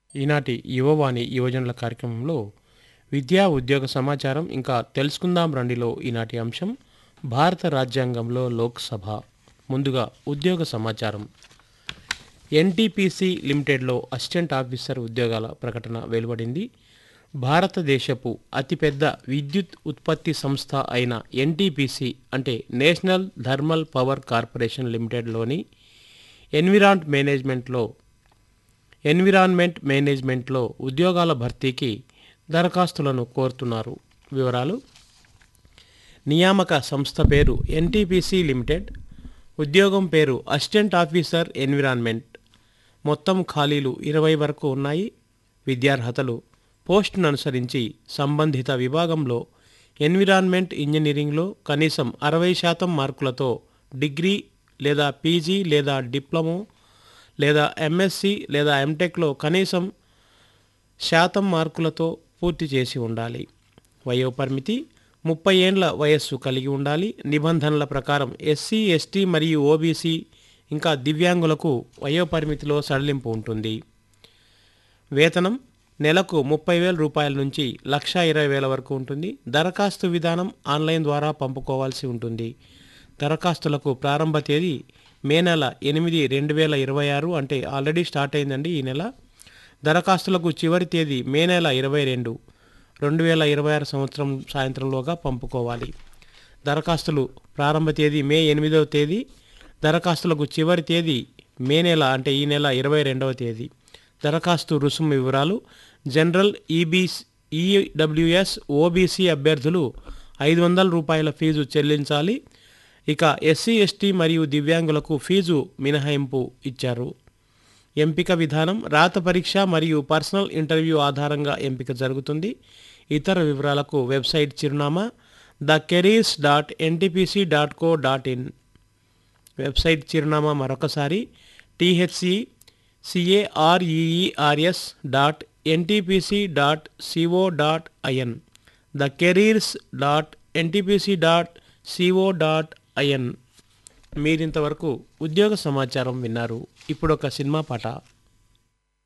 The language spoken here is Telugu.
ఈనాటి యువవాణి యువజనుల కార్యక్రమంలో విద్యా ఉద్యోగ సమాచారం ఇంకా తెలుసుకుందాం రండిలో ఈనాటి అంశం భారత రాజ్యాంగంలో లోక్సభ ముందుగా ఉద్యోగ సమాచారం ఎన్టీపీసీ లిమిటెడ్లో అసిస్టెంట్ ఆఫీసర్ ఉద్యోగాల ప్రకటన వెలువడింది భారతదేశపు అతిపెద్ద విద్యుత్ ఉత్పత్తి సంస్థ అయిన ఎన్టీపీసీ అంటే నేషనల్ థర్మల్ పవర్ కార్పొరేషన్ లిమిటెడ్లోని ఎన్విరాన్ మేనేజ్మెంట్లో ఎన్విరాన్మెంట్ మేనేజ్మెంట్లో ఉద్యోగాల భర్తీకి దరఖాస్తులను కోరుతున్నారు వివరాలు నియామక సంస్థ పేరు ఎన్టీపీసీ లిమిటెడ్ ఉద్యోగం పేరు అసిస్టెంట్ ఆఫీసర్ ఎన్విరాన్మెంట్ మొత్తం ఖాళీలు ఇరవై వరకు ఉన్నాయి విద్యార్హతలు పోస్టును అనుసరించి సంబంధిత విభాగంలో ఎన్విరాన్మెంట్ ఇంజనీరింగ్లో కనీసం అరవై శాతం మార్కులతో డిగ్రీ లేదా పీజీ లేదా డిప్లొమో లేదా ఎంఎస్సి లేదా ఎంటెక్లో కనీసం శాతం మార్కులతో పూర్తి చేసి ఉండాలి వయోపరిమితి ముప్పై ఏండ్ల వయస్సు కలిగి ఉండాలి నిబంధనల ప్రకారం ఎస్సీ ఎస్టీ మరియు ఓబీసీ ఇంకా దివ్యాంగులకు వయోపరిమితిలో సడలింపు ఉంటుంది వేతనం నెలకు ముప్పై వేల రూపాయల నుంచి లక్ష ఇరవై వేల వరకు ఉంటుంది దరఖాస్తు విధానం ఆన్లైన్ ద్వారా పంపుకోవాల్సి ఉంటుంది దరఖాస్తులకు ప్రారంభ తేదీ మే నెల ఎనిమిది రెండు వేల ఇరవై ఆరు అంటే ఆల్రెడీ స్టార్ట్ అయిందండి ఈ నెల దరఖాస్తులకు చివరి తేదీ మే నెల ఇరవై రెండు రెండు వేల ఇరవై ఆరు సంవత్సరం సాయంత్రంలోగా పంపుకోవాలి దరఖాస్తులు ప్రారంభ తేదీ మే ఎనిమిదవ తేదీ దరఖాస్తులకు చివరి తేదీ మే నెల అంటే ఈ నెల ఇరవై రెండవ తేదీ దరఖాస్తు రుసుము వివరాలు జనరల్ ఈబీస్ ఈడబ్ల్యూఎస్ ఓబీసీ అభ్యర్థులు ఐదు వందల రూపాయల ఫీజు చెల్లించాలి ఇక ఎస్సీ ఎస్టీ మరియు దివ్యాంగులకు ఫీజు మినహాయింపు ఇచ్చారు ఎంపిక విధానం రాత పరీక్ష మరియు పర్సనల్ ఇంటర్వ్యూ ఆధారంగా ఎంపిక జరుగుతుంది ఇతర వివరాలకు వెబ్సైట్ చిరునామా the careers dot NTPC dot co dot in website చిరునామా మరొకసారి THC CAREERS dot NTPC dot CO dot IN the careers dot NTPC dot CO dot IN మీరింతవరకు ఉద్యోగ సమాచారం విన్నారు ఇప్పుడు ఒక సినిమా పాట